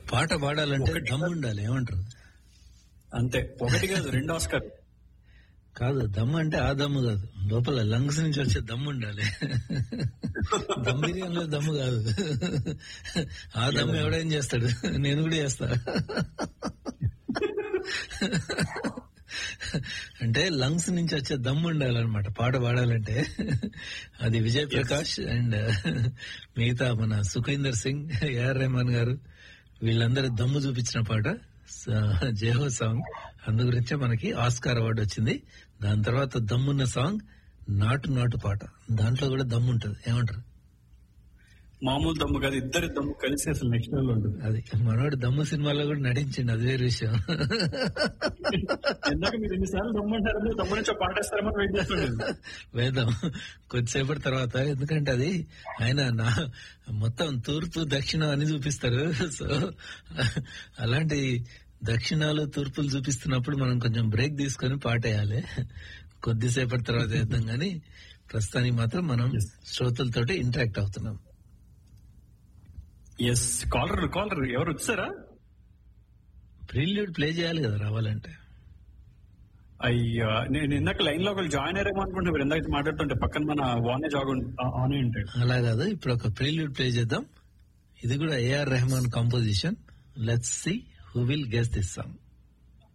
పాట పాడాలంటే ఒకటి దమ్ము ఉండాలి ఏమంటారు అంతే ఒకటి కాదు రెండు ఆస్కార్ కాదు దమ్ము అంటే ఆ దమ్ము కాదు లోపల లంగ్స్ నుంచి వచ్చే దమ్ము ఉండాలి దమ్ బిర్యానీలో దమ్ము కాదు ఆ దమ్ము ఎవడేం చేస్తాడు నేను కూడా చేస్తా అంటే లంగ్స్ నుంచి వచ్చే దమ్ము ఉండాలన్నమాట పాట పాడాలంటే అది విజయ్ ప్రకాష్ అండ్ మిగతా మన సుఖేందర్ సింగ్ ఏఆర్ రెహమాన్ గారు వీళ్ళందరూ దమ్ము చూపించిన పాట స- జయహో సాంగ్ అందు గురించే మనకి ఆస్కార్ అవార్డు వచ్చింది దాని తర్వాత దమ్మున్న సాంగ్ నాటు నాటు పాట దాంట్లో కూడా దమ్ము ఉంటది ఏమంటారు మామూలు దమ్ము కాదు ఇద్దరి దమ్ము కలిసి అసలు నెక్స్ట్ లెవెల్ ఉంటుంది అది మనోడు దమ్ము సినిమాలో కూడా నటించిండు అది వేరే విషయం ఇందాక మీరు ఎన్నిసార్లు దమ్ము అంటారు దమ్ము నుంచి ఒక పాట వేస్తారేమో వెయిట్ చేస్తుండేది వేద్దాం కొద్దిసేపటి తర్వాత ఎందుకంటే అది ఆయన నా మొత్తం తూర్పు దక్షిణం అని చూపిస్తారు సో అలాంటి దక్షిణాలు తూర్పులు చూపిస్తున్నప్పుడు మనం కొంచెం బ్రేక్ తీసుకొని పాటేయాలి కొద్దిసేపటి తర్వాత వేద్దాం కానీ ప్రస్తుతానికి మాత్రం మనం Yes. శ్రోతలతోటి ఇంటరాక్ట్ అవుతున్నాం ఎస్ కాలర్ కాలర్ ఎవరు వచ్చారా ప్రీల్యూడ్ ప్లే చేయాలి కదా రావాలంటే అయ్యా నేను ఇందాక లైన్ లో ఒకళ్ళు జాయిన్ అయ్యారేమో అనుకుంటే మీరు ఇందాక మాట్లాడుతుంటే పక్కన మన వానే జాగ్ ఆన్ ఉంటాడు అలా కాదు ఇప్పుడు ఒక ప్రీల్యూడ్ ప్లే చేద్దాం ఇది కూడా AR Rahman composition let's see who will guess this song